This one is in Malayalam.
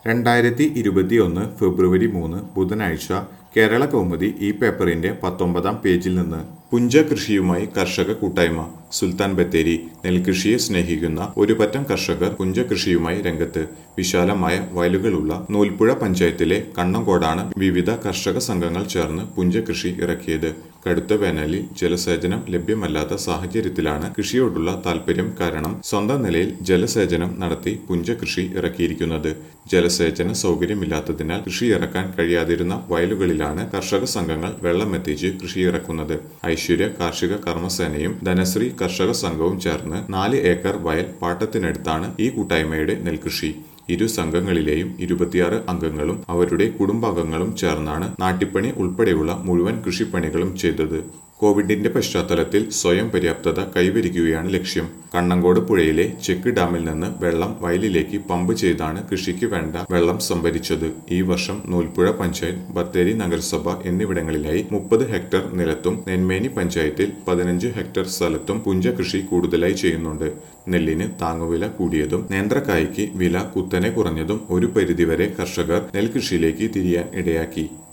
രണ്ടായിരത്തി ഇരുപത്തിയൊന്ന് ഫെബ്രുവരി മൂന്ന് ബുധനാഴ്ച കേരള കൗമുദി ഈ പേപ്പറിന്റെ പത്തൊമ്പതാം പേജിൽ നിന്ന് പുഞ്ച കൃഷിയുമായി കർഷക കൂട്ടായ്മ സുൽത്താൻ ബത്തേരി നെൽകൃഷിയെ സ്നേഹിക്കുന്ന ഒരു പറ്റം കർഷകർ പുഞ്ച കൃഷിയുമായി രംഗത്ത് വിശാലമായ വയലുകളുള്ള നൂൽപ്പുഴ പഞ്ചായത്തിലെ കണ്ണങ്കോടാണ് വിവിധ കർഷക സംഘങ്ങൾ ചേർന്ന് പുഞ്ച കൃഷി ഇറക്കിയത് കടുത്ത വേനലിൽ ജലസേചനം ലഭ്യമല്ലാത്ത സാഹചര്യത്തിലാണ് കൃഷിയോടുള്ള താല്പര്യം കാരണം സ്വന്തം നിലയിൽ ജലസേചനം നടത്തി പുഞ്ച കൃഷി ഇറക്കിയിരിക്കുന്നത് ജലസേചന സൗകര്യമില്ലാത്തതിനാൽ കൃഷി ഇറക്കാൻ കഴിയാതിരുന്ന വയലുകളിലാണ് കർഷക സംഘങ്ങൾ വെള്ളമെത്തിച്ച് കൃഷി ഇറക്കുന്നത് ഐശ്വര്യ കാർഷിക കർമ്മസേനയും ധനശ്രീ കർഷക സംഘവും ചേർന്ന് നാല് ഏക്കർ വയൽ പാട്ടത്തിനടുത്താണ് ഈ കൂട്ടായ്മയുടെ നെൽകൃഷി ഇരു സംഘങ്ങളിലെയും ഇരുപത്തിയാറ് അംഗങ്ങളും അവരുടെ കുടുംബാംഗങ്ങളും ചേർന്നാണ് നാട്ടിപ്പണി ഉൾപ്പെടെയുള്ള മുഴുവൻ കൃഷിപ്പണികളും ചെയ്തത് കോവിഡിന്റെ പശ്ചാത്തലത്തിൽ സ്വയം പര്യാപ്തത കൈവരിക്കുകയാണ് ലക്ഷ്യം കണ്ണങ്കോട് പുഴയിലെ ചെക്ക് ഡാമിൽ നിന്ന് വെള്ളം വയലിലേക്ക് പമ്പ് ചെയ്താണ് കൃഷിക്ക് വേണ്ട വെള്ളം സംഭരിച്ചത് ഈ വർഷം നൂൽപ്പുഴ പഞ്ചായത്ത് ബത്തേരി നഗരസഭ എന്നിവിടങ്ങളിലായി മുപ്പത് ഹെക്ടർ നിലത്തും നെന്മേനി പഞ്ചായത്തിൽ പതിനഞ്ച് ഹെക്ടർ സ്ഥലത്തും പുഞ്ച കൃഷി കൂടുതലായി ചെയ്യുന്നുണ്ട് നെല്ലിന് താങ്ങുവില കൂടിയതും നേന്ത്രക്കായ്ക്ക് വില കുത്തനെ കുറഞ്ഞതും ഒരു പരിധിവരെ കർഷകർ നെൽകൃഷിയിലേക്ക് തിരിയാൻ ഇടയാക്കി